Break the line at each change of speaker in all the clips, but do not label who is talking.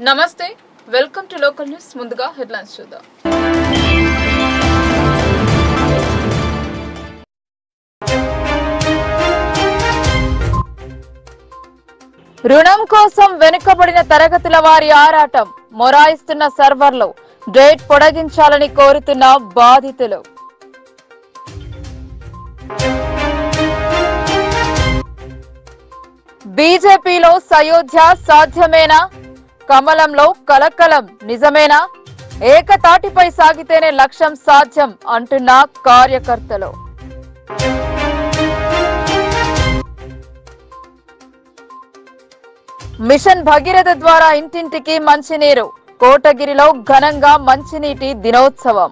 నమస్తే welcome to local news ముందుగా headlines చూద్దాం రుణం కోసం వెనుకబడిన తరగతుల వారి ఆరాటం మొరాయిస్తున్న సర్వర్లు డేట్ పొడిగించాలని కోరుతున్న బాధితులు బీజేపీలో సయోధ్య సాధ్యమేనా కమలంలో కలకలం నిజమేనా ఏకతాటిపై సాగితేనే లక్ష్యం సాధ్యం అంటున్న కార్యకర్తలు మిషన్ భగీరథ ద్వారా ఇంటింటికి మంచినీరు కోటగిరిలో ఘనంగా మంచినీటి దినోత్సవం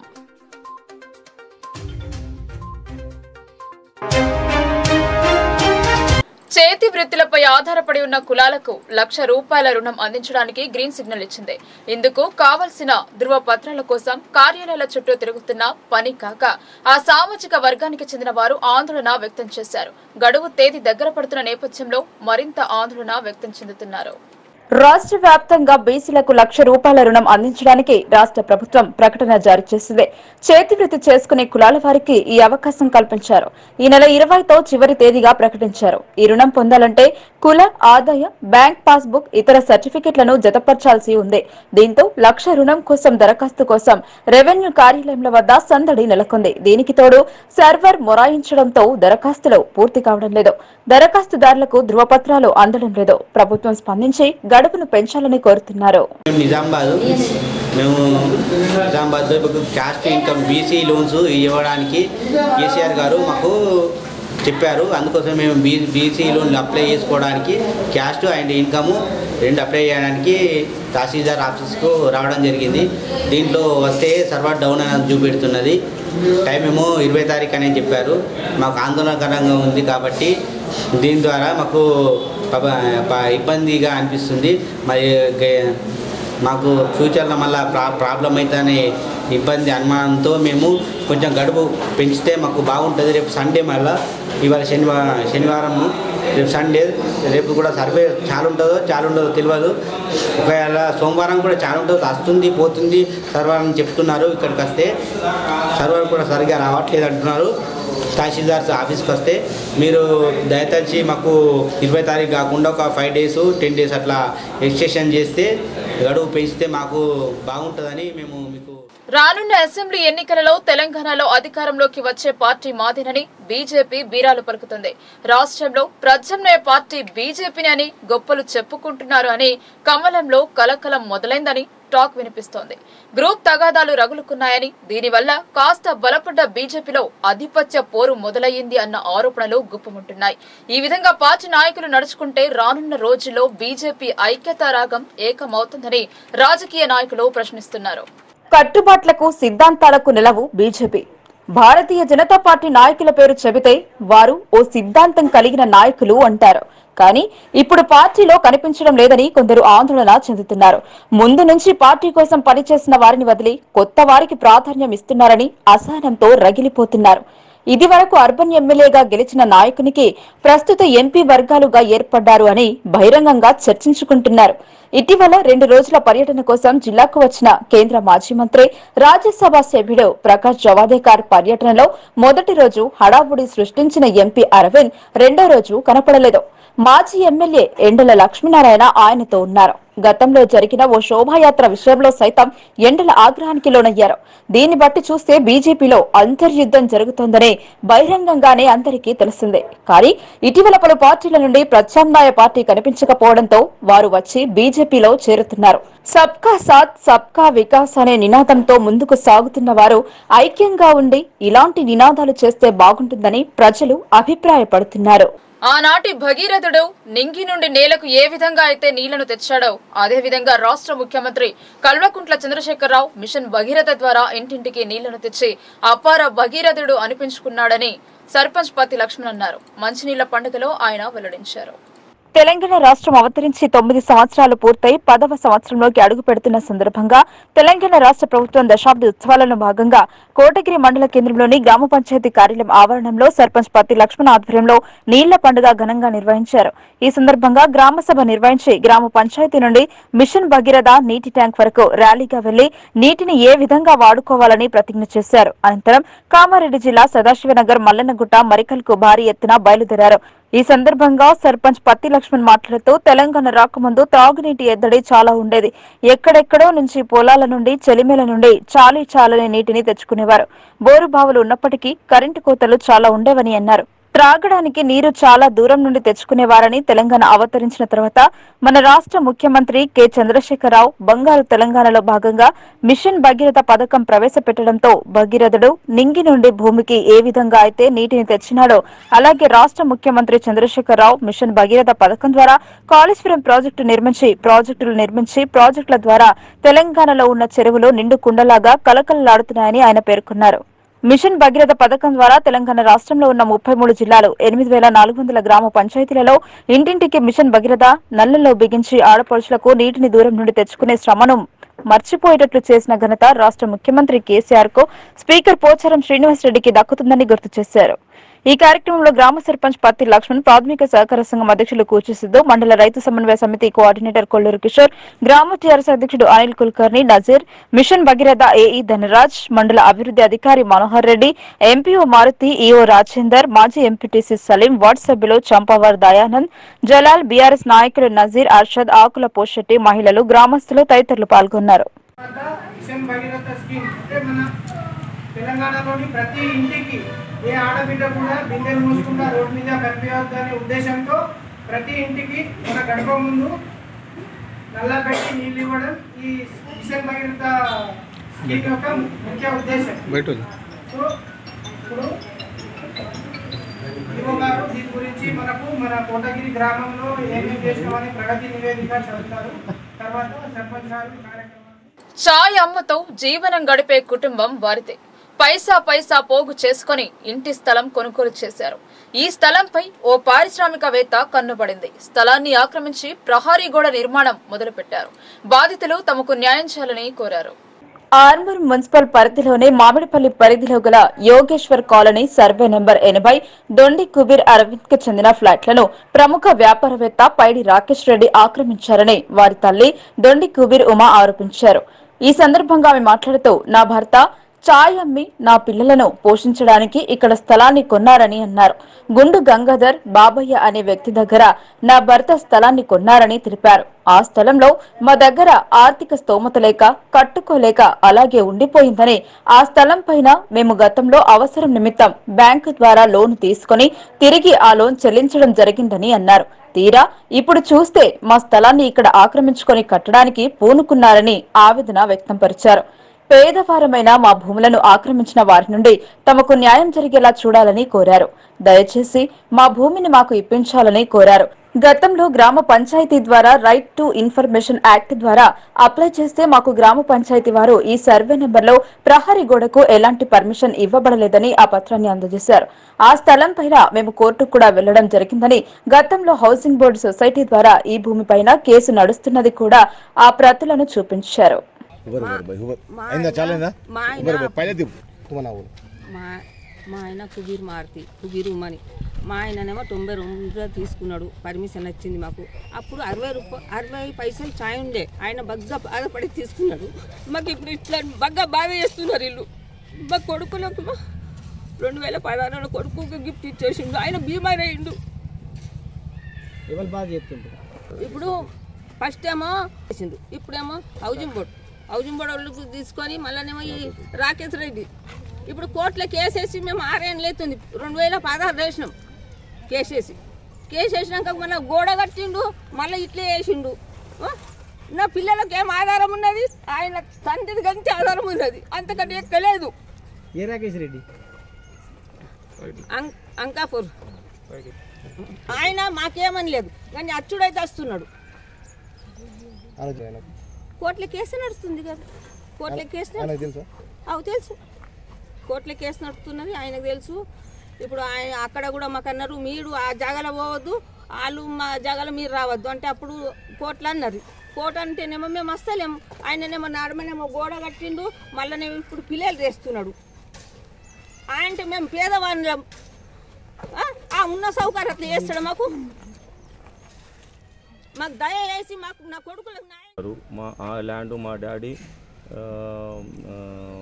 చేతి వృత్తులపై ఆధారపడి ఉన్న కులాలకు లక్ష రూపాయల రుణం అందించడానికి గ్రీన్ సిగ్నల్ ఇచ్చింది ఇందుకు కావలసిన ధృవ పత్రాల కోసం కార్యాలయాల చుట్టూ తిరుగుతున్న పని కాక ఆ సామాజిక వర్గానికి చెందిన వారు ఆందోళన వ్యక్తం చేశారు గడువు తేదీ దగ్గర పడుతున్న నేపథ్యంలో మరింత ఆందోళన వ్యక్తం చెందుతున్నారు రాష్ట్ర వ్యాప్తంగా బీసీలకు లక్ష రూపాయల రుణం అందించడానికి రాష్ట్ర ప్రభుత్వం ప్రకటన జారీ చేసింది చేతి వృత్తి చేసుకునే కులాల వారికి ఈ అవకాశం కల్పించారు ఈ నెల ఇరవైతో చివరి తేదీగా ప్రకటించారు ఈ రుణం పొందాలంటే కుల ఆదాయ బ్యాంక్ పాస్బుక్ ఇతర సర్టిఫికెట్లను జతపరచాల్సి ఉంది దీంతో లక్ష రుణం కోసం దరఖాస్తు కోసం రెవెన్యూ కార్యాలయంల వద్ద సందడి నెలకొంది దీనికి తోడు సర్వర్ మొరాయించడంతో దరఖాస్తులు పూర్తి కావడం లేదు దరఖాస్తుదారులకు ధృవపత్రాలు అందడం లేదు ప్రభుత్వం స్పందించి గడువును పెంచాలని కోరుతున్నారు
మేము నిజామాబాద్ మేము నిజామాబాద్లో ఇప్పుడు క్యాస్ట్ ఇన్కమ్ బీసీ లోన్స్ ఇవ్వడానికి కేసీఆర్ గారు మాకు చెప్పారు అందుకోసం మేము బీ బీసీ లోన్లు అప్లై చేసుకోవడానికి క్యాస్ట్ అండ్ ఇన్కమ్ రెండు అప్లై చేయడానికి తహసీల్దార్ ఆఫీస్కు రావడం జరిగింది దీంట్లో వస్తే సర్వర్ డౌన్ అని చూపెడుతున్నది టైం ఏమో ఇరవై తారీఖు అని చెప్పారు మాకు ఆందోళనకరంగా ఉంది కాబట్టి దీని ద్వారా మాకు పాప- ప- ఇబ్బందిగా అనిపిస్తుంది మరి గ- మాకు ఫ్యూచర్లో మళ్ళీ ప్రా ప్రాబ్లం అవుతుందనే ఇబ్బంది అనుమానంతో మేము కొంచెం గడువు పెంచితే మాకు బాగుంటుంది రేపు సండే మళ్ళీ ఇవాళ శనివారం శనివారము రేపు సండే రేపు కూడా సర్వే చాలా ఉంటుందో చాలా ఉండదో తెలియదు ఒకవేళ సోమవారం కూడా చాలా ఉంటుందో వస్తుంది పోతుంది సర్వర్ అని చెప్తున్నారు ఇక్కడికి వస్తే సర్వర్ కూడా సరిగా రావట్లేదు అంటున్నారు తహసీల్దార్ ఆఫీస్కి వస్తే మీరు దయతలిచి మాకు ఇరవై తారీఖు కాకుండా ఒక ఫైవ్ డేస్ టెన్ డేస్ అట్లా ఎక్స్టెన్షన్ చేస్తే గడువు పెంచితే మాకు బాగుంటుందని మేము మీకు
రానున్న అసెంబ్లీ ఎన్నికలలో తెలంగాణలో అధికారంలోకి వచ్చే పార్టీ మాదేనని బీజేపీ బీరాలు పలుకుతుంది రాష్ట్రంలో ప్రత్యామ్నాయ పార్టీ బీజేపీని అని గొప్పలు చెప్పుకుంటున్నారు అని కమలంలో కలకలం మొదలైందని టాక్ వినిపిస్తోంది గ్రూప్ తగాదాలు రగులుకున్నాయని దీనివల్ల కాస్త బలపడ్డ బీజేపీలో ఆధిపత్య పోరు మొదలయ్యింది అన్న ఆరోపణలు గుప్పముంటున్నాయి ఈ విధంగా పార్టీ నాయకులు నడుచుకుంటే రానున్న రోజుల్లో బీజేపీ ఐక్యతా రాగం ఏకమవుతుందని రాజకీయ నాయకులు ప్రశ్నిస్తున్నారు కట్టుబాట్లకు సిద్ధాంతాలకు నిలవు బీజేపీ భారతీయ జనతా పార్టీ నాయకుల పేరు చెబితే వారు ఓ సిద్ధాంతం కలిగిన నాయకులు అంటారు కానీ ఇప్పుడు పార్టీలో కనిపించడం లేదని కొందరు ఆందోళన చెందుతున్నారు ముందు నుంచి పార్టీ కోసం పనిచేసిన వారిని వదిలి కొత్త వారికి ప్రాధాన్యం ఇస్తున్నారని అసహనంతో రగిలిపోతున్నారు ఇది వరకు అర్బన్ ఎమ్మెల్యేగా గెలిచిన నాయకునికి ప్రస్తుత ఎంపీ వర్గాలుగా ఏర్పడ్డారు అని బహిరంగంగా చర్చించుకుంటున్నారు ఇటీవల రెండు రోజుల పర్యటన కోసం జిల్లాకు వచ్చిన కేంద్ర మాజీ మంత్రి రాజ్యసభ సభ్యుడు ప్రకాష్ జవాదేకర్ పర్యటనలో మొదటి రోజు హడావుడి సృష్టించిన ఎంపీ అరవింద్ రెండో రోజు కనపడలేదు మాజీ ఎమ్మెల్యే ఎండల లక్ష్మీనారాయణ ఆయనతో ఉన్నారు గతంలో జరిగిన ఓ శోభాయాత్ర విషయంలో సైతం ఎండల ఆగ్రహానికి లోనయ్యారు దీన్ని బట్టి చూస్తే బీజేపీలో అంతర్యుద్ధం జరుగుతోందనే బహిరంగంగానే అందరికీ తెలిసిందే కానీ ఇటీవల పలు పార్టీల నుండి ప్రత్యామ్నాయ పార్టీ కనిపించకపోవడంతో వారు వచ్చి బీజేపీలో చేరుతున్నారు సబ్కా సాత్ సబ్కా వికాస్ అనే నినాదంతో ముందుకు సాగుతున్న వారు ఐక్యంగా ఉండి ఇలాంటి నినాదాలు చేస్తే బాగుంటుందని ప్రజలు అభిప్రాయపడుతున్నారు ఆనాటి భగీరథుడు నింగి నుండి నేలకు ఏ విధంగా అయితే నీళ్లను తెచ్చాడో అదే విధంగా రాష్ట్ర ముఖ్యమంత్రి కల్వకుంట్ల చంద్రశేఖరరావు మిషన్ భగీరథ ద్వారా ఇంటింటికి నీళ్లను తెచ్చి అపార భగీరథుడు అనిపించుకున్నాడని సర్పంచ్ పతి లక్ష్మణ్ అన్నారు మంచినీళ్ల పండుగలో ఆయన వెల్లడించారు తెలంగాణ రాష్ట్రం అవతరించి తొమ్మిది సంవత్సరాలు పూర్తయి పదవ సంవత్సరంలోకి అడుగు పెడుతున్న సందర్భంగా తెలంగాణ రాష్ట్ర ప్రభుత్వం దశాబ్ది ఉత్సవాలలో భాగంగా కోటగిరి మండల కేంద్రంలోని గ్రామ పంచాయతీ కార్యాలయం ఆవరణంలో సర్పంచ్ పత్తి లక్ష్మణ్ ఆధ్వర్యంలో నీళ్ల పండుగ ఘనంగా నిర్వహించారు ఈ సందర్భంగా గ్రామ సభ నిర్వహించి గ్రామ పంచాయతీ నుండి మిషన్ భగీరథ నీటి ట్యాంక్ వరకు ర్యాలీగా వెళ్లి నీటిని ఏ విధంగా వాడుకోవాలని ప్రతిజ్ఞ చేశారు అనంతరం కామారెడ్డి జిల్లా సదాశివనగర్ మల్లన్నగుట్ట మరికల్కు భారీ ఎత్తున బయలుదేరారు ఈ సందర్భంగా సర్పంచ్ పత్తి లక్ష్మణ్ మాట్లాడుతూ తెలంగాణ రాకముందు తాగునీటి ఎద్దడి చాలా ఉండేది ఎక్కడెక్కడో నుంచి పొలాల నుండి చెలిమేల నుండి చాలీ చాలని నీటిని తెచ్చుకునేవారు బోరు బావులు ఉన్నప్పటికీ కరెంటు కోతలు చాలా ఉండేవని అన్నారు త్రాగడానికి నీరు చాలా దూరం నుండి తెచ్చుకునేవారని తెలంగాణ అవతరించిన తర్వాత మన రాష్ట్ర ముఖ్యమంత్రి కె చంద్రశేఖరరావు బంగారు తెలంగాణలో భాగంగా మిషన్ భగీరథ పథకం ప్రవేశపెట్టడంతో భగీరథుడు నింగి నుండి భూమికి ఏ విధంగా అయితే నీటిని తెచ్చినాడో అలాగే రాష్ట్ర ముఖ్యమంత్రి చంద్రశేఖరరావు మిషన్ భగీరథ పథకం ద్వారా కాళేశ్వరం ప్రాజెక్టు నిర్మించి ప్రాజెక్టులు నిర్మించి ప్రాజెక్టుల ద్వారా తెలంగాణలో ఉన్న చెరువులు నిండు కుండలాగా కలకలలాడుతున్నాయని ఆయన పేర్కొన్నారు మిషన్ భగీరథ పథకం ద్వారా తెలంగాణ రాష్ట్రంలో ఉన్న ముప్పై మూడు జిల్లాలు ఎనిమిది వేల నాలుగు వందల గ్రామ పంచాయతీలలో ఇంటింటికి మిషన్ భగీరథ నల్లల్లో బిగించి ఆడపడుచులకు నీటిని దూరం నుండి తెచ్చుకునే శ్రమను మర్చిపోయేటట్లు చేసిన ఘనత రాష్ట్ర ముఖ్యమంత్రి కేసీఆర్ కు స్పీకర్ పోచారం శ్రీనివాసరెడ్డికి దక్కుతుందని గుర్తు చేశారు ఈ కార్యక్రమంలో గ్రామ సర్పంచ్ పత్తి లక్ష్మణ్ ప్రాథమిక సహకార సంఘం అధ్యక్షులు కూచి సిద్ధు మండల రైతు సమన్వయ సమితి కోఆర్డినేటర్ కొల్లూరు కిషోర్ గ్రామ టీఆర్ఎస్ అధ్యక్షుడు అనిల్ కుల్కర్ని నజీర్ మిషన్ భగీరథ ఏఈ ధనరాజ్ మండల అభివృద్ధి అధికారి మనోహర్ రెడ్డి ఎంపీఓ మారుతి ఈఓ రాజేందర్ మాజీ ఎంపీటీసీ సలీం వార్డు సభ్యులు చంపావర్ దయానంద్ జలాల్ బీఆర్ఎస్ నాయకులు నజీర్ అర్షద్ ఆకుల పోషెట్టి మహిళలు గ్రామస్తులు తదితరులు పాల్గొన్నారు
తర్వాత మిషన్ భగీరథ స్కీమ్ అంటే మన తెలంగాణలోని ప్రతి ఇంటికి ఏ ఆడబిడ్డ కూడా బిందెలు మూసుకుంటా రోడ్డు మీద కనిపించవద్దు అనే ఉద్దేశంతో ప్రతి ఇంటికి మన గడప ముందు నల్ల పెట్టి నీళ్ళు ఇవ్వడం ఈ మిషన్ భగీరథ స్కీమ్ యొక్క ముఖ్య ఉద్దేశం సో ఇప్పుడు ఈవో గారు దీని గురించి మనకు మన కోటగిరి గ్రామంలో ఏమేమి చేసినామని ప్రగతి నివేదిక చదువుతారు తర్వాత సర్పంచ్ గారు ఈ కార్యక్రమాన్ని
చాయ్ అమ్మతో జీవనం గడిపే కుటుంబం వారిదే పైసా పైసా పోగు చేసుకొని ఇంటి స్థలం కొనుగోలు చేశారు ఈ స్థలంపై ఓ పారిశ్రామికవేత్త కన్నుబడింది స్థలాన్ని ఆక్రమించి ప్రహారీ గోడ నిర్మాణం మొదలుపెట్టారు బాధితులు తమకు న్యాయం చేయాలని కోరారు ఆర్మూర్ మున్సిపల్ పరిధిలోని మామిడిపల్లి పరిధిలో గల యోగేశ్వర్ కాలనీ సర్వే నెంబర్ ఎనభై దొండి కుబీర్ అరవింద్ కి చెందిన ఫ్లాట్లను ప్రముఖ వ్యాపారవేత్త పైడి రాకేష్ రెడ్డి ఆక్రమించారని వారి తల్లి దొండి కుబీర్ ఉమా ఆరోపించారు ఈ సందర్భంగా ఆమె మాట్లాడుతూ నా భర్త చాయ్ అమ్మి నా పిల్లలను పోషించడానికి ఇక్కడ స్థలాన్ని కొన్నారని అన్నారు గుండు గంగాధర్ బాబయ్య అనే వ్యక్తి దగ్గర నా భర్త స్థలాన్ని కొన్నారని తెలిపారు ఆ స్థలంలో మా దగ్గర ఆర్థిక స్తోమత లేక కట్టుకోలేక అలాగే ఉండిపోయిందని ఆ స్థలం పైన మేము గతంలో అవసరం నిమిత్తం బ్యాంకు ద్వారా లోన్ తీసుకొని తిరిగి ఆ లోన్ చెల్లించడం జరిగిందని అన్నారు తీరా ఇప్పుడు చూస్తే మా స్థలాన్ని ఇక్కడ ఆక్రమించుకొని కట్టడానికి పూనుకున్నారని ఆవేదన వ్యక్తం పరిచారు పేదవారమైన మా భూములను ఆక్రమించిన వారి నుండి తమకు న్యాయం జరిగేలా చూడాలని కోరారు దయచేసి మా భూమిని మాకు ఇప్పించాలని కోరారు గతంలో గ్రామ పంచాయతీ ద్వారా రైట్ టు ఇన్ఫర్మేషన్ యాక్ట్ ద్వారా అప్లై చేస్తే మాకు గ్రామ పంచాయతీ వారు ఈ సర్వే నెంబర్లో ప్రహరీ గోడకు ఎలాంటి పర్మిషన్ ఇవ్వబడలేదని ఆ పత్రాన్ని అందజేశారు ఆ స్థలం పైన మేము కోర్టుకు కూడా వెళ్లడం జరిగిందని గతంలో హౌసింగ్ బోర్డు సొసైటీ ద్వారా ఈ భూమిపైన కేసు నడుస్తున్నది కూడా ఆ ప్రతులను చూపించారు
ఉబర్ ఉబర్ బాయ్ ఉబర్ అయిందా చాలైందా
మా ఆయన
ఉబర్ బాయ్ పైన దిగు తుమ్మనా ఊరు
మా మా ఆయన కుబీర్ మారుతి కుబీర్ ఉమ్మని మా ఆయననేమో తొంభై రెండు తీసుకున్నాడు పర్మిషన్ వచ్చింది మాకు అప్పుడు అరవై రూపాయ అరవై పైసలు ఛాయ్ ఉండే ఆయన బగ్గా బాధపడి తీసుకున్నాడు మాకు ఇప్పుడు ఇట్లా బగ్గా బాధ చేస్తున్నారు ఇల్లు మా కొడుకులకు రెండు వేల పదహారులో కొడుకుకి గిఫ్ట్ ఇచ్చేసిండు ఆయన బీమా అయ్యిండు
ఎవరు బాగా చెప్తుంటారు
ఇప్పుడు ఫస్ట్ ఏమో చేసిండు ఇప్పుడేమో హౌజింగ్ బోర్డ్ హౌజింగ్ బోర్డు వాళ్ళకు తీసుకొని మళ్ళీనేమో ఈ రాకేష్ రెడ్డి ఇప్పుడు కోర్టులో కేసేసి మేము ఆరేళ్ళు అవుతుంది రెండు వేల పదహారు వేసినాం కేసేసి కేసు వేసినాక మన గోడ కట్టిండు మళ్ళీ ఇట్లే వేసిండు ఆ? నా పిల్లలకు ఏం ఆధారం ఉన్నది ఆయన తండ్రి గంతి ఆధారం ఉన్నది అంతకంటే ఎక్కలేదు
ఏ రాకేష్ రెడ్డి
అం- అంకాపూర్ ఆయన మాకేమని లేదు కానీ అచ్చుడైతే వస్తున్నాడు
ఆలోచన
కోర్టులో కేసు నడుస్తుంది కదా కోర్టులో కేసు నడు-
ఆయనకు తెలుసా
అవు తెలుసు కోర్టులో కేసు నడుస్తున్నది ఆయనకు తెలుసు ఇప్పుడు ఆయన అక్కడ కూడా మాకు అన్నారు మీరు ఆ జాగాలో పోవద్దు వాళ్ళు మా జగల మీరు రావద్దు అంటే అప్పుడు కోట్లు అన్నారు కోట అంటేనేమో మేము వస్తలేము ఆయననేమో నడమనేమో గోడ కట్టిండు మళ్ళీనేమో ఇప్పుడు పిల్లలు తెస్తున్నాడు అంటే మేము పేదవాళ్ళం ఆ? ఆ ఉన్న సౌకర్యం అట్లా చేస్తాడు మాకు మాకు దయ వేసి మాకు నా కొడుకులకు న్యాయం
గారు మా ఆ ల్యాండ్ మా డాడీ ఆ, ఆ,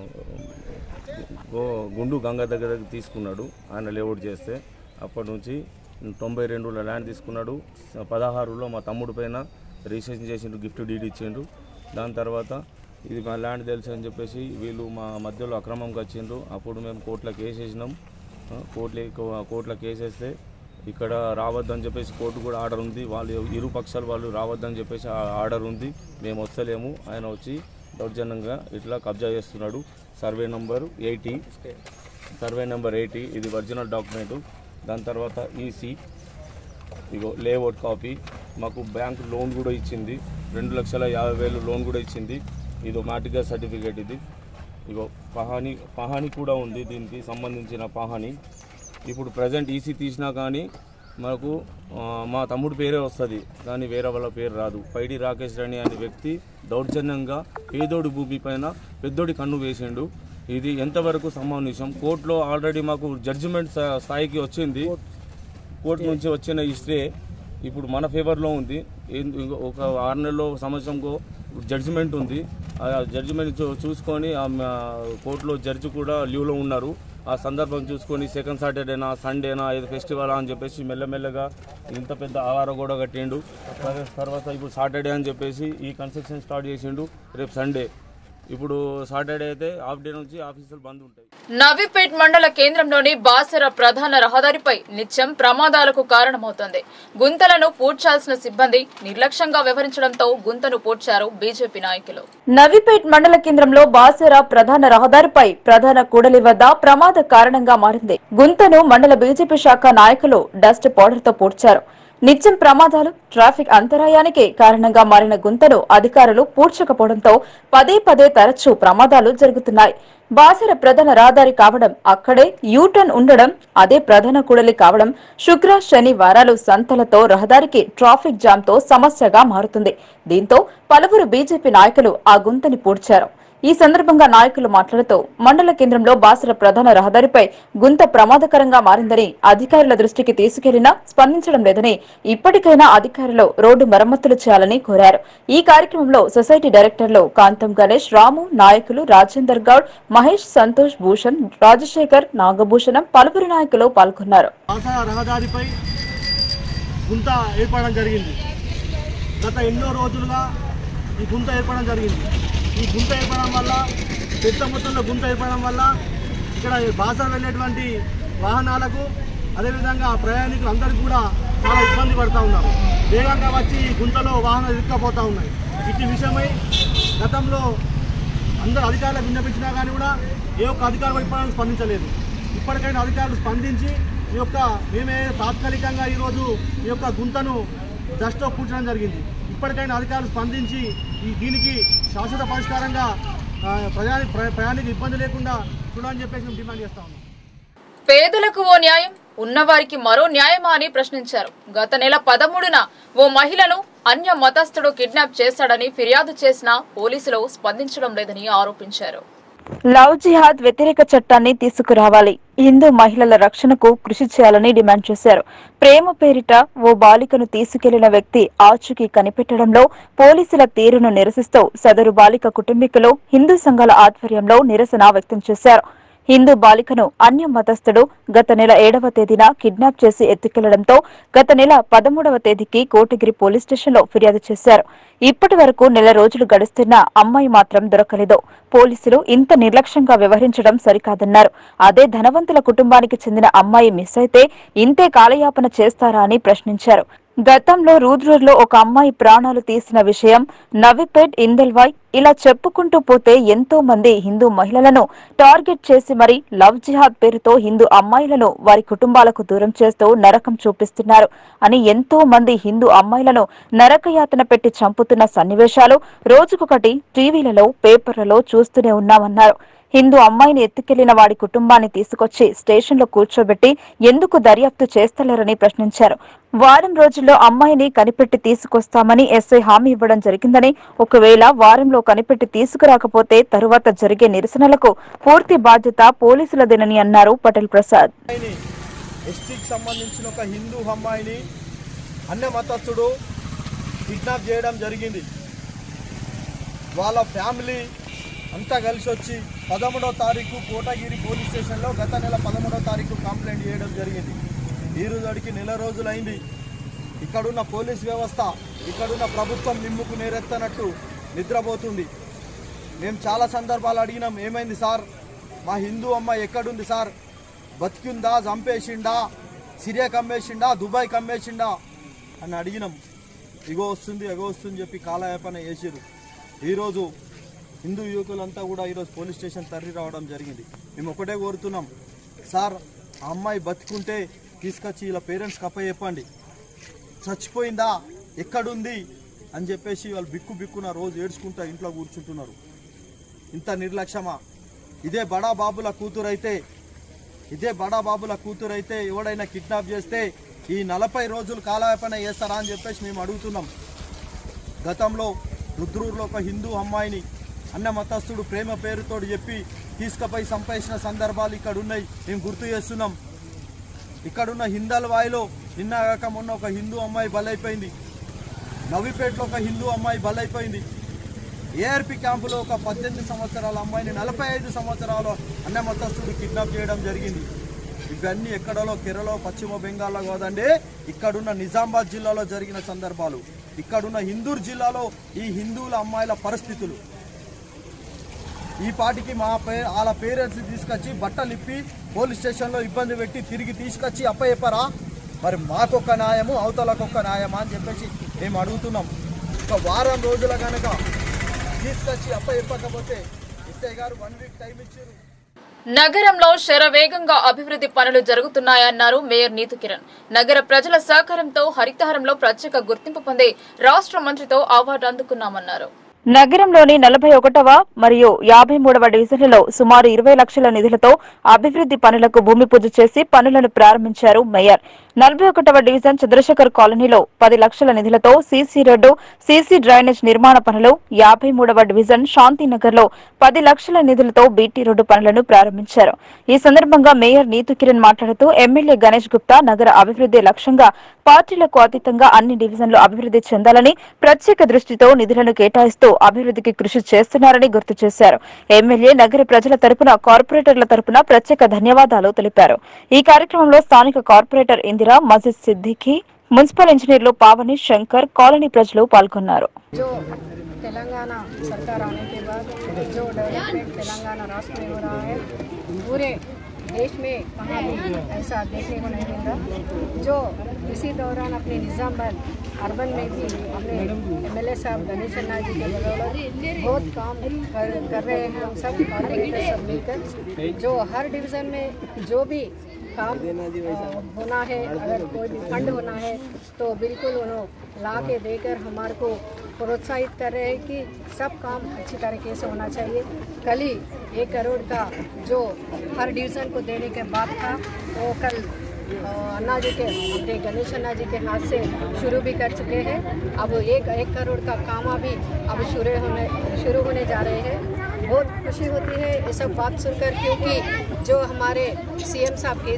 గో గుండు గంగ దగ్గర తీసుకున్నాడు ఆయన లేఅవుట్ చేస్తే అప్పటి నుంచి తొంభై రెండులో ల్యాండ్ తీసుకున్నాడు పదహారులో మా తమ్ముడు పైన రిజిస్ట్రేషన్ చేసిండు గిఫ్ట్ డీడ్ ఇచ్చిండు దాని తర్వాత ఇది మా ల్యాండ్ తెలుసు అని చెప్పేసి వీళ్ళు మా మధ్యలో అక్రమంగా వచ్చిండ్రు అప్పుడు మేము కోర్టులకు వేసేసినాం ఆ, కోర్టులో కోర్టులకు వేసేస్తే ఇక్కడ రావద్దని చెప్పేసి కోర్టు కూడా ఆర్డర్ ఉంది వాళ్ళు ఇరు పక్షాలు వాళ్ళు రావద్దని చెప్పేసి ఆ ఆర్డర్ ఉంది మేము వస్తలేము ఆయన వచ్చి దౌర్జన్యంగా ఇట్లా కబ్జా చేస్తున్నాడు survey number eighty survey number eighty ఇది ఒరిజినల్ డాక్యుమెంటు దాని తర్వాత ఈసీ ఇగో లేఅవుట్ కాపీ మాకు బ్యాంక్ లోన్ కూడా ఇచ్చింది రెండు లక్షల యాభై వేలు లోన్ కూడా ఇచ్చింది ఇదో మాటిగా సర్టిఫికేట్ ఇది ఇగో పహాని పహాని కూడా ఉంది దీనికి సంబంధించిన పహాని ఇప్పుడు ప్రజెంట్ ఈసీ తీసినా కానీ మనకు ఆ, మా తమ్ముడు పేరే వస్తుంది కానీ వేరే వాళ్ళ పేరు రాదు పైడి రాకేష్ రాణి అనే వ్యక్తి దౌర్జన్యంగా పేదోడి భూమి పైన పెద్దోడి కన్ను వేసిండు ఇది ఎంతవరకు సమావేశం కోర్టులో ఆల్రెడీ మాకు జడ్జిమెంట్ స్థాయికి వచ్చింది కోర్టు నుంచి వచ్చిన ఈ స్టే ఇప్పుడు మన ఫేవర్లో ఉంది ఏం- ఇంకో ఒక ఆరు నెలలో సంవత్సరంకో జడ్జిమెంట్ ఉంది ఆ జడ్జిమెంట్ చూ- చూసుకొని ఆ మ- కోర్టులో జడ్జి కూడా లీవ్లో ఉన్నారు ఆ సందర్భం చూసుకొని సెకండ్ సాటర్డేనా సండేనా ఇది ఫెస్టివల్ అని చెప్పేసి మెల్లమెల్లగా ఇంత పెద్ద ఆవార కూడా కట్టిండు తర్వా- తర్వాత ఇప్పుడు సాటర్డే అని చెప్పేసి ఈ కన్స్ట్రక్షన్ స్టార్ట్ చేసిండు రేపు సండే ఇప్పుడు సాటర్డే అయితే హాఫ్ డే నుంచి ఆఫీసులు బంద్ ఉంటాయి
నవీపేట్ మండల కేంద్రంలోని బాసర ప్రధాన రహదారిపై నిత్యం ప్రమాదాలకు కారణమవుతోంది గుంతలను పూడ్చాల్సిన సిబ్బంది నిర్లక్ష్యంగా వ్యవహరించడంతో గుంతను పూడ్చారు బీజేపీ నాయకులు నవీపేట్ మండల కేంద్రంలో బాసర ప్రధాన రహదారిపై ప్రధాన కూడలి వద్ద ప్రమాద కారణంగా మారింది గుంతను మండల బీజేపీ శాఖ నాయకులు డస్ట్ పౌడర్ తో పూడ్చారు నిత్యం ప్రమాదాలు ట్రాఫిక్ అంతరాయానికి కారణంగా మారిన గుంతను అధికారులు పూడ్చకపోవడంతో పదే పదే తరచూ ప్రమాదాలు జరుగుతున్నాయి బాసర ప్రధాన రహదారి కావడం అక్కడే యూటర్న్ ఉండడం అదే ప్రధాన కూడలి కావడం శుక్ర శని వారాలు సంతలతో రహదారికి ట్రాఫిక్ జామ్ తో సమస్యగా మారుతుంది దీంతో పలువురు బీజేపీ నాయకులు ఆ గుంతని పూడ్చారు ఈ సందర్భంగా నాయకులు మాట్లాడుతూ మండల కేంద్రంలో బాసర ప్రధాన రహదారిపై గుంత ప్రమాదకరంగా మారిందని అధికారుల దృష్టికి తీసుకెళ్లినా స్పందించడం లేదని ఇప్పటికైనా అధికారులు రోడ్డు మరమ్మతులు చేయాలని కోరారు ఈ కార్యక్రమంలో సొసైటీ డైరెక్టర్లు కాంతం గణేష్ రాము నాయకులు రాజేందర్ గౌడ్ మహేష్ సంతోష్ భూషణ్ రాజశేఖర్ నాగభూషణం పలువురు నాయకులు పాల్గొన్నారు
బాసా రహదారిపై గుంత ఏర్పడడం జరిగింది గత ఎన్నో రోజులుగా ఈ గుంత ఏర్పడడం జరిగింది ఈ గుంత ఏర్పడడం వల్ల పెద్ద మొత్తంలో గుంత ఏర్పడడం వల్ల ఇక్కడ బాసా వెళ్ళేటువంటి వాహనాలకు అదేవిధంగా ప్రయాణికులు అందరికీ కూడా చాలా ఇబ్బంది పడుతూ ఉన్నారు వేగంగా వచ్చి ఈ గుంతలో వాహనాలు ఇరుక్కపోతూ ఉన్నాయి ఇట్టి విషయమై గతంలో అందరు అధికారులకు విన్నపించినా కానీ కూడా ఏ ఒక్క అధికారులు ఇప్పటివరకు స్పందించలేదు ఇప్పటికైనా అధికారులు స్పందించి ఈ యొక్క మేమే తాత్కాలికంగా ఈరోజు ఈ యొక్క గుంతను దశతో కూర్చడం జరిగింది ఇప్పటికైనా అధికారులు స్పందించి ఈ దీనికి శాశ్వత పరిష్కారంగా ఆ, ప్రయాణి ప్ర- ప్రయాణికు ఇబ్బంది లేకుండా చూడాలని చెప్పేసి మేము డిమాండ్ చేస్తా ఉన్నాం
పేదలకు ఓ న్యాయం ఉన్నవారికి మరో న్యాయమా అని ప్రశ్నించారు గత నెల పదమూడున ఓ మహిళను అన్య మతస్థుడు కిడ్నాప్ చేశాడని ఫిర్యాదు చేసినా పోలీసులు స్పందించడం లేదని ఆరోపించారు లవ్ జిహాద్ వ్యతిరేక చట్టాన్ని తీసుకురావాలి హిందూ మహిళల రక్షణకు కృషి చేయాలని డిమాండ్ చేశారు ప్రేమ పేరిట ఓ బాలికను తీసుకెళ్లిన వ్యక్తి ఆచూకీ కనిపెట్టడంలో పోలీసుల తీరును నిరసిస్తూ సదరు బాలిక కుటుంబీకులు హిందూ సంఘాల ఆధ్వర్యంలో నిరసన వ్యక్తం చేశారు హిందూ బాలికను అన్య మతస్థుడు గత నెల ఏడవ తేదీన కిడ్నాప్ చేసి ఎత్తుకెళ్లడంతో గత నెల పదమూడవ తేదీకి కోటగిరి పోలీస్ స్టేషన్లో ఫిర్యాదు చేశారు ఇప్పటి వరకు నెల రోజులు గడుస్తున్నా అమ్మాయి మాత్రం దొరకలేదు పోలీసులు ఇంత నిర్లక్ష్యంగా వ్యవహరించడం సరికాదన్నారు అదే ధనవంతుల కుటుంబానికి చెందిన అమ్మాయి మిస్ అయితే ఇంతే కాలయాపన చేస్తారా అని ప్రశ్నించారు గతంలో రూద్రూర్లో ఒక అమ్మాయి ప్రాణాలు తీసిన విషయం నవిపేట్ ఇందల్వాయ్ ఇలా చెప్పుకుంటూ పోతే ఎంతో మంది హిందూ మహిళలను టార్గెట్ చేసి మరి లవ్ జిహాద్ పేరుతో హిందూ అమ్మాయిలను వారి కుటుంబాలకు దూరం చేస్తూ నరకం చూపిస్తున్నారు అని ఎంతో మంది హిందూ అమ్మాయిలను నరకయాతన పెట్టి చంపుతున్న సన్నివేశాలు రోజుకొకటి టీవీలలో పేపర్లలో చూస్తూనే ఉన్నామన్నారు
హిందూ అమ్మాయిని ఎత్తుకెళ్లిన వాడి కుటుంబాన్ని తీసుకొచ్చి స్టేషన్లో కూర్చోబెట్టి ఎందుకు దర్యాప్తు చేస్తలేరని ప్రశ్నించారు వారం రోజుల్లో అమ్మాయిని కనిపెట్టి తీసుకొస్తామని ఎస్ఐ హామీ ఇవ్వడం జరిగిందని ఒకవేళ వారంలో కనిపెట్టి తీసుకురాకపోతే తరువాత జరిగే నిరసనలకు పూర్తి బాధ్యత పోలీసులదేనని అన్నారు పటేల్ ప్రసాద్
అమ్మాయిని ఎస్టీకి సంబంధించిన ఒక హిందూ అమ్మాయిని అన్న మతస్థుడు కిడ్నాప్ చేయడం జరిగింది వాళ్ళ ఫ్యామిలీ అంతా కలిసి వచ్చి పదమూడవ తారీఖు కోటగిరి పోలీస్ స్టేషన్లో గత నెల పదమూడవ తారీఖు కంప్లైంట్ చేయడం జరిగింది ఈ రోజుడికి నెల రోజులైంది ఇక్కడున్న పోలీస్ వ్యవస్థ ఇక్కడున్న ప్రభుత్వం నిమ్ముకు నేరెత్తనట్టు నిద్రపోతుంది మేము చాలా సందర్భాలు అడిగినాం ఏమైంది సార్ మా హిందూ అమ్మాయి ఎక్కడుంది సార్ బతికిందా చంపేసిండా సిరియా కమ్మేసిండా దుబాయ్ కమ్మేసిండా అని అడిగినాం ఇగో వస్తుంది ఎగో వస్తుంది చెప్పి కాలయాపన చేసిరు ఈరోజు హిందూ యువకులంతా కూడా ఈరోజు పోలీస్ స్టేషన్ తరలి రావడం జరిగింది మేము ఒకటే కోరుతున్నాం సార్ ఆ అమ్మాయి బతికుంటే తీసుకొచ్చి ఇలా పేరెంట్స్కి అప్ప చెప్పండి చచ్చిపోయిందా ఎక్కడుంది అని చెప్పేసి వాళ్ళు బిక్కు బిక్కున రోజు ఏడ్చుకుంటా ఇంట్లో కూర్చుంటున్నారు ఇంత నిర్లక్ష్యమా ఇదే బడా బాబుల కూతురైతే ఇదే బడా బాబుల కూతురైతే ఎవడైనా కిడ్నాప్ చేస్తే ఈ నలభై రోజులు కాలయాపన చేస్తారా అని చెప్పేసి మేము అడుగుతున్నాం గతంలో రుద్రూరులో ఒక హిందూ అమ్మాయిని అన్న మతస్థుడు ప్రేమ పేరుతో చెప్పి తీసుకుపోయి సంపేసిన సందర్భాలు ఇక్కడ ఉన్నాయి మేము గుర్తు చేస్తున్నాం ఇక్కడున్న హిందల్ వాయిలో నిన్న కాక మొన్న ఒక హిందూ అమ్మాయి బలైపోయింది నవిపేటలో ఒక హిందూ అమ్మాయి బలైపోయింది ఏఆర్పి క్యాంపులో ఒక పద్దెనిమిది సంవత్సరాల అమ్మాయిని నలభై ఐదు సంవత్సరాల అన్న మతస్థుడు కిడ్నాప్ చేయడం జరిగింది ఇవన్నీ ఎక్కడలో కేరళ పశ్చిమ బెంగాల్లో కాదండి ఇక్కడున్న నిజామాబాద్ జిల్లాలో జరిగిన సందర్భాలు ఇక్కడున్న హిందూర్ జిల్లాలో ఈ హిందువుల అమ్మాయిల పరిస్థితులు ఈ పాటికి మా పే వాళ్ళ పేరెంట్స్ తీసుకొచ్చి బట్టలు ఇప్పి పోలీస్ స్టేషన్లో ఇబ్బంది పెట్టి తిరిగి తీసుకొచ్చి అప్పచెప్పారా మరి మాకొక్క న్యాయము అవతలకొక్క న్యాయమా అని చెప్పేసి మేము అడుగుతున్నాం ఒక వారం రోజుల కనుక తీసుకొచ్చి అప్పచెప్పకపోతే ఎస్ఐ గారు వన్ వీక్ టైం ఇచ్చారు
నగరంలో శరవేగంగా అభివృద్ధి పనులు జరుగుతున్నాయన్నారు మేయర్ నీతు కిరణ్ నగర ప్రజల సహకారంతో హరితహారంలో ప్రత్యేక గుర్తింపు పొంది రాష్ట్ర మంత్రితో అవార్డు అందుకున్నామన్నారు
నగరంలోని నలభై ఒకటవ మరియు యాభై మూడవ డివిజన్లలో సుమారు ఇరవై లక్షల నిధులతో అభివృద్ధి పనులకు భూమి పూజ చేసి పనులను ప్రారంభించారు మేయర్ నలభై ఒకటవ డివిజన్ చంద్రశేఖర్ కాలనీలో పది లక్షల నిధులతో సీసీ రోడ్డు సీసీ డ్రైనేజ్ నిర్మాణ పనులు యాభై మూడవ డివిజన్ శాంతినగర్ లో పది లక్షల నిధులతో బీటీ రోడ్డు పనులను ప్రారంభించారు ఈ సందర్భంగా మేయర్ నీతు కిరణ్ మాట్లాడుతూ ఎమ్మెల్యే గణేష్ గుప్తా నగర అభివృద్ధి లక్ష్యంగా పార్టీలకు అతీతంగా అన్ని డివిజన్లు అభివృద్ధి చెందాలని ప్రత్యేక దృష్టితో నిధులను కేటాయిస్తూ అభివృద్ధికి కృషి చేస్తున్నారని గుర్తు చేశారు ఎమ్మెల్యే నగర ప్రజల తరపున కార్పొరేటర్ల తరపున ప్రత్యేక ధన్యవాదాలు తెలిపారు ఈ కార్యక్రమంలో స్థానిక కార్పొరేటర్ ఇందిరా మజిద్ సిద్దికి మున్సిపల్ ఇంజనీర్లు పావని శంకర్ కాలనీ ప్రజలు పాల్గొన్నారు
जो तेलंगाना सरकार आने के बाद जो डेवलपमेंट तेलंगाना राष्ट्र में हो रहा है पूरे देश में कहाँ भी ऐसा देखने को नहीं मिल रहा जो इसी दौरान अपने निज़ामबाद अर्बन में भी अपने एम एल साहब गणेश अन्ना जी के बदौलत बहुत काम कर, कर रहे हैं हम सब कॉर्पोरेटर सब मिलकर जो हर डिवीज़न में जो भी काम अ, होना है अगर कोई भी फंड होना है तो बिल्कुल उन्होंने ला के देकर हमारे को प्रोत्साहित कर रहे हैं कि सब काम अच्छी तरीके से होना चाहिए कल ही एक करोड़ का जो हर डिवीज़न को देने के बाद था वो कल अ, अन्ना जी के अपने गणेश अन्ना जी के हाथ से शुरू भी कर चुके हैं अब एक एक करोड़ का काम अभी अब शुरू होने शुरू होने जा रहे हैं बहुत खुशी होती है ये सब बात सुनकर क्योंकि जो हमारे सीएम साहब के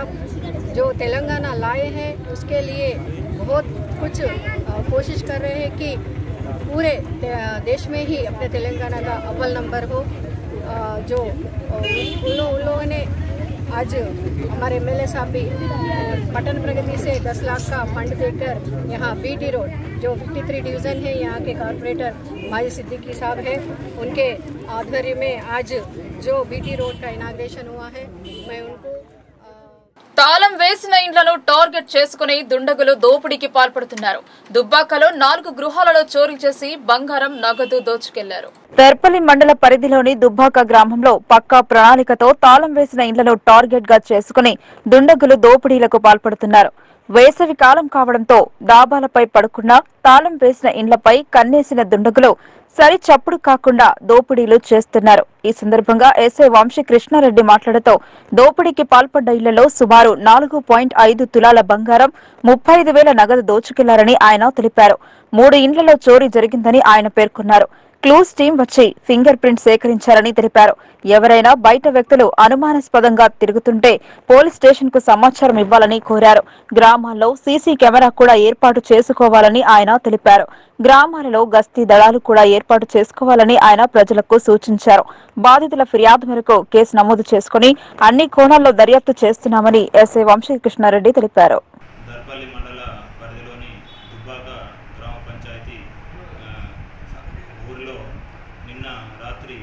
साहब जो तेलंगाना लाए हैं उसके लिए बहुत कुछ अ, कोशिश कर रहे हैं कि पूरे ते- देश में ही अपने तेलंगाना का अव्वल नंबर हो अ, जो अ, उन लोग- उन लोगों ने आज हमारे एम साहब भी अ, पटन प्रगति से 10 लाख का फंड देकर यहाँ बीटी रोड जो 53 डिवीज़न है यहाँ के कॉरपोरेटर माजी सिद्दीकी साहब हैं उनके आध्वर्य में आज जो बीटी रोड का इनाग्रेशन हुआ है मैं उनको अ,
తాళం వేసిన ఇండ్లను టార్గెట్ చేసుకుని దుండగులు దోపిడీకి పాల్పడుతున్నారు దుబ్బాకలో నాలుగు గృహాలలో చోరీ చేసి బంగారం నగదు దోచుకెళ్లారు
తెర్పల్లి మండల పరిధిలోని దుబ్బాక గ్రామంలో పక్కా ప్రణాళికతో తాళం వేసిన ఇండ్లను టార్గెట్ గా చేసుకుని దుండగులు దోపిడీలకు పాల్పడుతున్నారు వేసవి కాలం కావడంతో డాబాలపై పడుకున్న తాళం వేసిన ఇండ్లపై కన్నేసిన దుండగులు సరి చప్పుడు కాకుండా దోపిడీలు చేస్తున్నారు ఈ సందర్భంగా ఎస్ఐ వంశీ కృష్ణారెడ్డి మాట్లాడుతూ దోపిడీకి పాల్పడ్డ ఇళ్లలో సుమారు నాలుగు పాయింట్ ఐదు తులాల బంగారం ముప్పై ఐదు వేల నగదు దోచుకెళ్లారని ఆయన తెలిపారు మూడు ఇండ్లలో చోరీ జరిగిందని ఆయన పేర్కొన్నారు క్లూస్ టీం వచ్చి ఫింగర్ ప్రింట్ సేకరించారని తెలిపారు ఎవరైనా బయట వ్యక్తులు అనుమానాస్పదంగా తిరుగుతుంటే పోలీస్ స్టేషన్ కు సమాచారం ఇవ్వాలని కోరారు గ్రామాల్లో సీసీ కెమెరా కూడా ఏర్పాటు చేసుకోవాలని ఆయన తెలిపారు గ్రామాలలో గస్తీ దళాలు కూడా ఏర్పాటు చేసుకోవాలని ఆయన ప్రజలకు సూచించారు బాధితుల ఫిర్యాదు మేరకు కేసు నమోదు చేసుకుని అన్ని కోణాల్లో దర్యాప్తు చేస్తున్నామని ఎస్ఐ వంశీకృష్ణారెడ్డి తెలిపారు
దర్పల్లి మండల పరిధిలోని దుబ్బాక గ్రామ పంచాయతీ ఆ, ఊరిలో నిన్న రాత్రి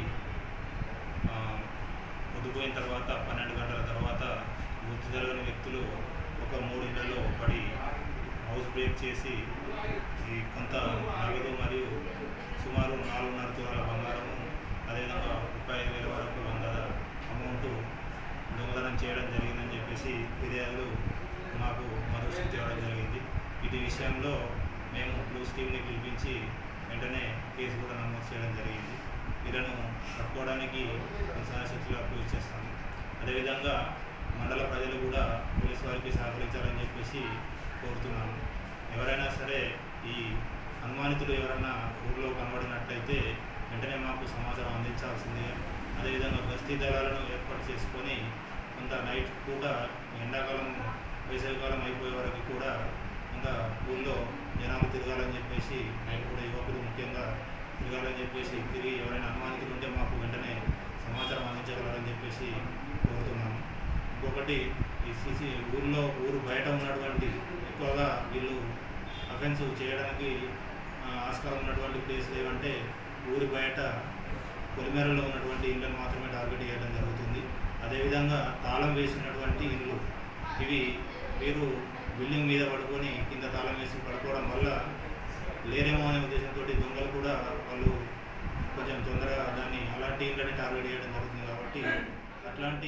ఆ, పొద్దుపోయిన తర్వాత పన్నెండు గంటల తర్వాత గుర్తు తెలియని వ్యక్తులు ఒక మూడు ఇళ్లలో పడి హౌస్ బ్రేక్ చేసి ఈ కొంత నగదు మరియు సుమారు నాలుగున్నర తులాల బంగారము అదేవిధంగా ముప్పై ఐదు వేల వరకు వంద అమౌంట్ దొంగతనం చేయడం జరిగిందని చెప్పేసి ఫిర్యాదులు మాకు మరుసటి తేవడం జరిగింది ఇటు విషయంలో మేము బ్లూస్ టీమ్ని పిలిపించి వెంటనే కేసు కూడా నమోదు చేయడం జరిగింది వీళ్ళను పట్టుకోవడానికి సాయశక్తిగా కృషి చేస్తాము అదేవిధంగా మండల ప్రజలు కూడా పోలీస్ వారికి సహకరించాలని చెప్పేసి కోరుతున్నాము ఎవరైనా సరే ఈ అనుమానితులు ఎవరైనా ఊళ్ళో కనబడినట్లయితే వెంటనే మాకు సమాచారం అందించాల్సిందే అదేవిధంగా గస్తీ దళాలను ఏర్పాటు చేసుకొని కొంత నైట్ పూట ఎండాకాలం వేసవికాలం అయిపోయే వరకు కూడా కొంత ఊళ్ళో జనాలు తిరగాలని చెప్పేసి నైట్ కూడా యువకులు ముఖ్యంగా తిరగాలని చెప్పేసి తిరిగి ఎవరైనా అనుమానితులు ఉంటే మాకు వెంటనే సమాచారం అందించగలరని చెప్పేసి కోరుతున్నాము ఇంకొకటి ఈ సీసీ ఊళ్ళో ఊరు బయట ఉన్నటువంటి ఎక్కువగా వీళ్ళు అఫెన్స్ చేయడానికి ఆ, ఆస్కారం ఉన్నటువంటి ప్లేస్లు ఏమంటే ఊరి బయట పొలిమేరలో ఉన్నటువంటి ఇళ్ళను మాత్రమే టార్గెట్ చేయడం జరుగుతుంది అదేవిధంగా తాళం వేసినటువంటి ఇల్లు ఇవి వీరు బిల్డింగ్ మీద పడుకొని కింద తాళం వేసి పడుకోవడం వల్ల లేరేమో అనే ఉద్దేశంతో దొంగలు కూడా వాళ్ళు కొంచెం తొందరగా దాన్ని అలాంటి ఇళ్ళని టార్గెట్ చేయడం జరుగుతుంది కాబట్టి అట్లాంటి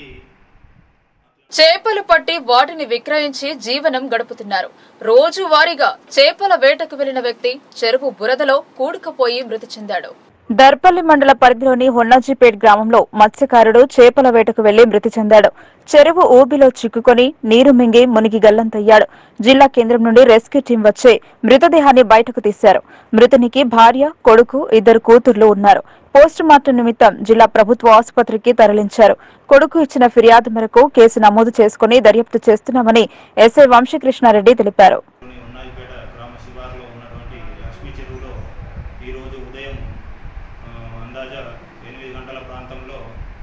చేపలు పట్టి వాటిని విక్రయించి జీవనం గడుపుతున్నారు రోజువారీగా చేపల వేటకు వెళ్లిన వ్యక్తి చెరువు బురదలో కూడుకుపోయి మృతి చెందాడు
దర్పల్లి మండల పరిధిలోని హొన్నాజీపేట్ గ్రామంలో మత్స్యకారుడు చేపల వేటకు వెళ్లి మృతి చెందాడు చెరువు ఊబిలో చిక్కుకొని నీరు మింగి మునిగి గల్లంతయ్యాడు జిల్లా కేంద్రం నుండి రెస్క్యూ టీం వచ్చి మృతదేహాన్ని బయటకు తీశారు మృతునికి భార్య కొడుకు ఇద్దరు కూతుర్లు ఉన్నారు పోస్ట్ మార్టం నిమిత్తం జిల్లా ప్రభుత్వ ఆసుపత్రికి తరలించారు కొడుకు ఇచ్చిన ఫిర్యాదు మేరకు కేసు నమోదు చేసుకుని దర్యాప్తు చేస్తున్నామని ఎస్ఐ వంశీకృష్ణారెడ్డి తెలిపారు
ఉన్నాయిపేట గ్రామ శివారులో ఉన్నటువంటి లక్ష్మీ చెరువులో ఈరోజు ఉదయం ఆ, అందాజా ఎనిమిది గంటల ప్రాంతంలో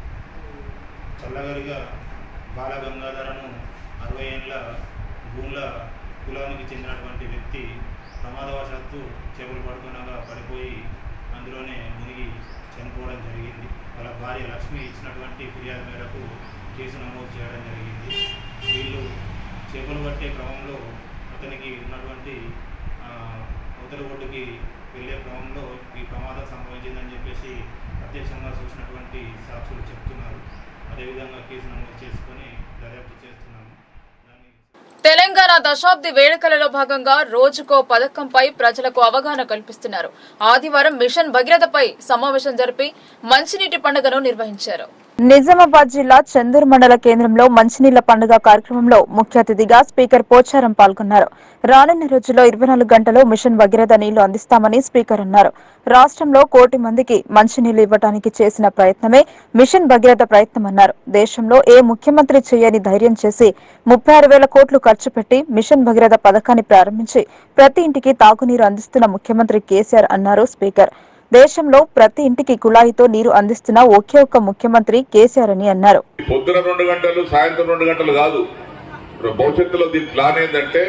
చల్లగరిగా బాలగంగాధరను అరవై ఏళ్ళ భూముల కులానికి చెందినటువంటి వ్యక్తి ప్రమాదవశాత్తు చేపలు పడుతుండగా పడిపోయి అందులోనే మునిగి చనిపోవడం జరిగింది వాళ్ళ భార్య లక్ష్మి ఇచ్చినటువంటి ఫిర్యాదు మేరకు కేసు నమోదు చేయడం జరిగింది వీళ్ళు చేపలు పట్టే క్రమంలో అతనికి ఉన్నటువంటి ఆ, అవతల ఒడ్డుకి వెళ్ళే క్రమంలో ఈ ప్రమాదం సంభవించిందని చెప్పేసి ప్రత్యక్షంగా చూసినటువంటి సాక్షులు చెప్తున్నారు అదేవిధంగా కేసు నమోదు చేసుకొని దర్యాప్తు చేస్తున్నాము దాన్ని
తెలంగాణ దశాబ్ది వేడుకలలో భాగంగా రోజుకో పథకంపై ప్రజలకు అవగాహన కల్పిస్తున్నారు ఆదివారం మిషన్ భగీరథపై సమావేశం జరిపి మంచినీటి పండుగను నిర్వహించారు
నిజామాబాద్ జిల్లా చందూరు మండల కేంద్రంలో మంచినీళ్ల పండుగ కార్యక్రమంలో ముఖ్య అతిథిగా స్పీకర్ పోచారం పాల్గొన్నారు రానున్న రోజుల్లో ఇరవై నాలుగు గంటలు మిషన్ భగీరథ నీళ్లు అందిస్తామని స్పీకర్ అన్నారు రాష్ట్రంలో కోటి మందికి మంచినీళ్లు ఇవ్వడానికి చేసిన ప్రయత్నమే మిషన్ భగీరథ ప్రయత్నమన్నారు దేశంలో ఏ ముఖ్యమంత్రి చేయని ధైర్యం చేసి ముప్పై ఆరు వేల కోట్లు ఖర్చు పెట్టి మిషన్ భగీరథ పథకాన్ని ప్రారంభించి ప్రతి ఇంటికి తాగునీరు అందిస్తున్న ముఖ్యమంత్రి కేసీఆర్ అన్నారు స్పీకర్ దేశంలో ప్రతి ఇంటికి కుళాయితో నీరు అందిస్తున్న ఒకే ఒక్క ముఖ్యమంత్రి కేసీఆర్ అని అన్నారు
పొద్దున రెండు గంటలు సాయంత్రం రెండు గంటలు కాదు భవిష్యత్తులో దీని ప్లాన్ ఏంటంటే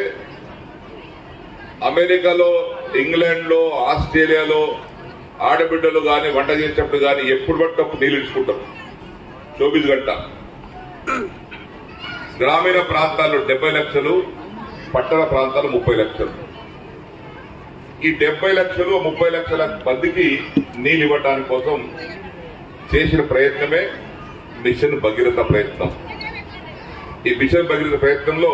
అమెరికాలో ఇంగ్లాండ్ లో ఆస్ట్రేలియాలో ఆడబిడ్డలు కానీ వంట చేసేటప్పుడు కానీ ఎప్పుడు పట్టప్పుడు నీళ్ళు ఇచ్చుకుంటారు చౌబీస్ గంట గ్రామీణ ప్రాంతాల్లో డెబ్బై లక్షలు పట్టణ ప్రాంతాలు ముప్పై లక్షలు ఈ డెబ్బై లక్షలు ముప్పై లక్షల మందికి నీళ్ళు ఇవ్వడానికి కోసం చేసిన ప్రయత్నమే మిషన్ భగీరథ ప్రయత్నం ఈ మిషన్ భగీరథ ప్రయత్నంలో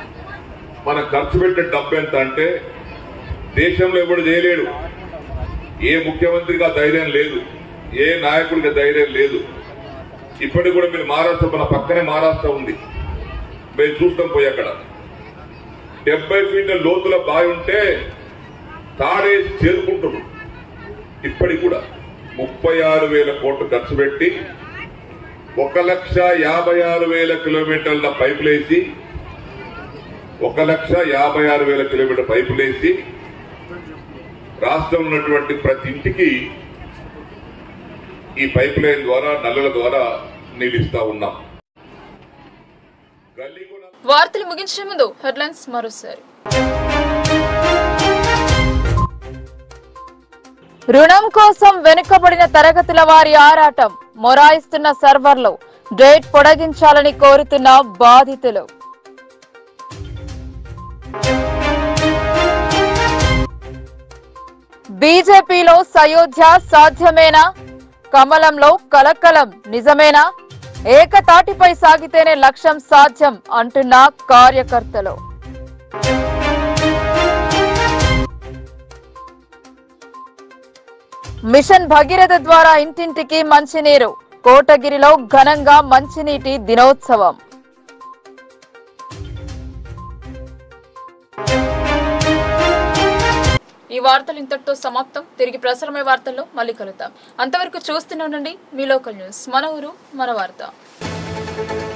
మనం ఖర్చు పెట్టే డబ్బు ఎంత అంటే దేశంలో ఎవడు చేయలేడు ఏ ముఖ్యమంత్రికి ఆ ధైర్యం లేదు ఏ నాయకుడికి ధైర్యం లేదు ఇప్పటికి కూడా మీరు మహారాష్ట్ర మన పక్కనే మహారాష్ట్ర ఉంది మేము చూస్తాం పోయి అక్కడ డెబ్బై ఫీట్ల లోతుల బావి ఉంటే తాడేసి చేరుకుంటున్నాం ఇప్పటికి కూడా ముప్పై ఆరు వేల కోట్లు ఖర్చు పెట్టి ఒక లక్ష యాభై ఆరు వేల కిలోమీటర్ల పైపులేసి ఒక లక్ష యాభై ఆరు వేల కిలోమీటర్ పైపులేసి రాష్ట్రంలో ఉన్నటువంటి ప్రతి ఇంటికి ఈ పైప్ లైన్ ద్వారా నల్లల ద్వారా నీళ్ళు ఇస్తా ఉన్నాం
వార్తలు ముగించే ముందు హెడ్లైన్స్ మరోసారి రుణం కోసం వెనుకబడిన తరగతుల వారి ఆరాటం మొరాయిస్తున్న సర్వర్లు డేట్ పొడిగించాలని కోరుతున్న బాధితులు బీజేపీలో సయోధ్య సాధ్యమేనా కమలంలో కలకలం నిజమేనా ఏకతాటిపై సాగితేనే లక్ష్యం సాధ్యం అంటున్న కార్యకర్తలు మిషన్ భగీరథ ద్వారా ఇంటింటికి మంచినీరు కోటగిరిలో ఘనంగా మంచినీటి దినోత్సవం ఈ వార్తలు ఇంతటితో సమాప్తం తిరిగి ప్రసారమయ్యే వార్తల్లో మళ్ళీ కలుద్దాం అంతవరకు చూస్తూనే ఉండండి మీ లోకల్ న్యూస్ మన ఊరు మన వార్త